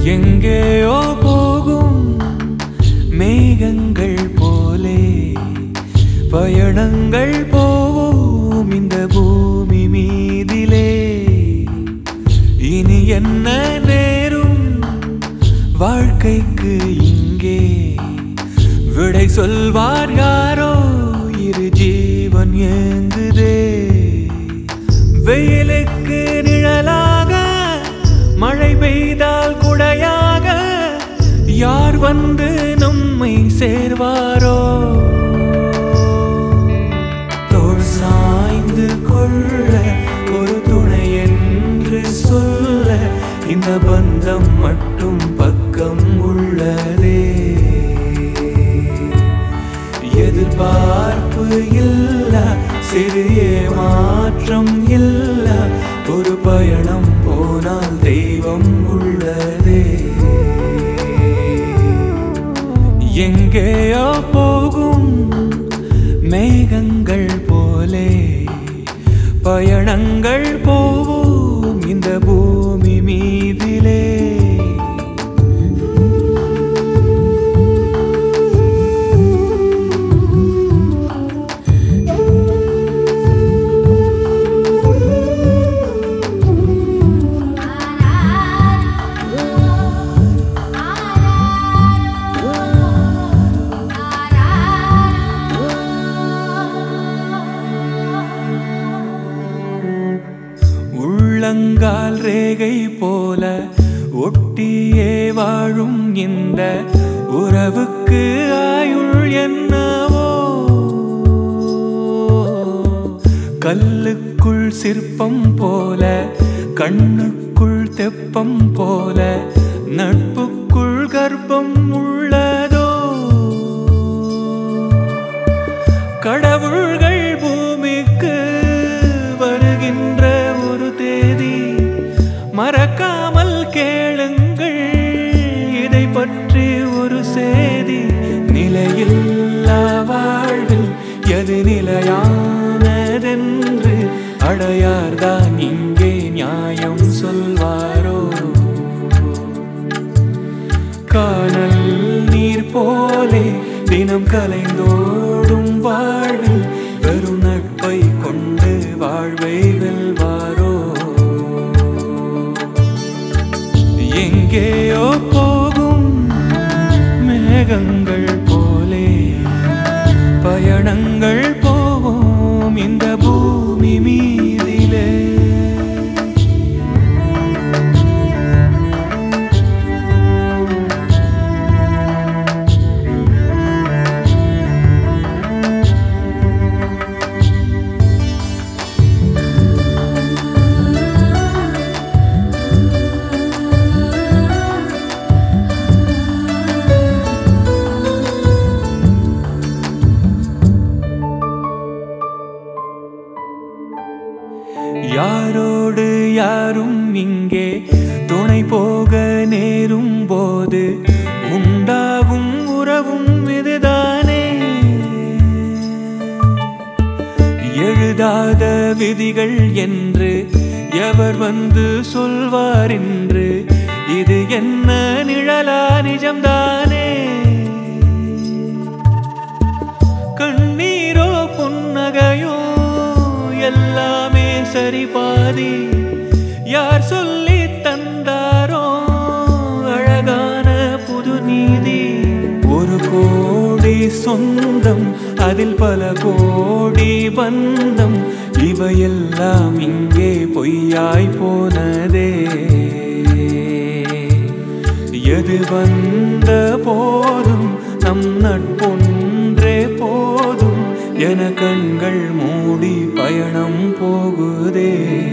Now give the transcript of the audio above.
எங்கேயோ போகும் மேகங்கள் போலே பயணங்கள் போவோம் இந்த பூமி மீதிலே இனி என்ன நேரும் வாழ்க்கைக்கு இங்கே விடை சொல்வார் யாரோ இரு ஜீவன் ஏங்குதே வெயிலுக்கு நிழலாக மழை பெய்தால் குடையாக யார் வந்து நம்மை சேர்வாரோ தோள் சாய்ந்து கொள்ள ஒரு துணை என்று சொல்ல இந்த பந்தம் மட்டும் பக்கம் உள்ளதே எதிர்பார்ப்பு இல்ல சிறு மாற்றம் இல்ல ஒரு பயணம் போனால் தெய்வம் உள்ளதே எங்கேயோ போகும் மேகங்கள் போலே பயணங்கள் போவோம் இந்த பூமி மீதிலே உள்ளங்கால் ரேகை போல ஒட்டியே வாழும் இந்த உறவுக்கு ஆயுள் என்னவோ கல்லுக்குள் சிற்பம் போல கண்ணுக்குள் தெப்பம் போல நட்புக்குள் கர்ப்பம் உள்ளதோ கடவுள்கள் பூமிக்கு வருகின்ற ஒரு தேதி மறக்காமல் கேளுங்கள் இதை பற்றி ஒரு செய்தி நிலையில்லா வாழ்வில் எது நிலையானதென்று அடையார்தான் இங்கே நியாயம் சொல்வாரோ காணல் நீர் போலே தினம் கலைந்தோடும் வாழ்வில் வெறும் நட்பை கொண்டு வாழ்வை வெல்வாரோ எங்கேயோ போகும் மேகங்கள் போலே பயணங்கள் போவோம் இந்த பூமி மீதிலே யாரோடு யாரும் இங்கே துணை போக நேரும் போது உண்டாகும் உறவும் இதுதானே எழுதாத விதிகள் என்று எவர் வந்து சொல்வார் என்று இது என்ன நிழலா நிஜம்தானே கண்ணீரோ புன்னகையோ எல்லாமே சரி பாதி யார் சொல்லி தந்தாரோ அழகான புது நீதி ஒரு கோடி சொந்தம் அதில் பல கோடி பந்தம் இவையெல்லாம் இங்கே பொய்யாய் போனதே எது வந்த போதும் நம் நட்பொன்றே போதும் என கண்கள் மூடி பயணம் போகுதே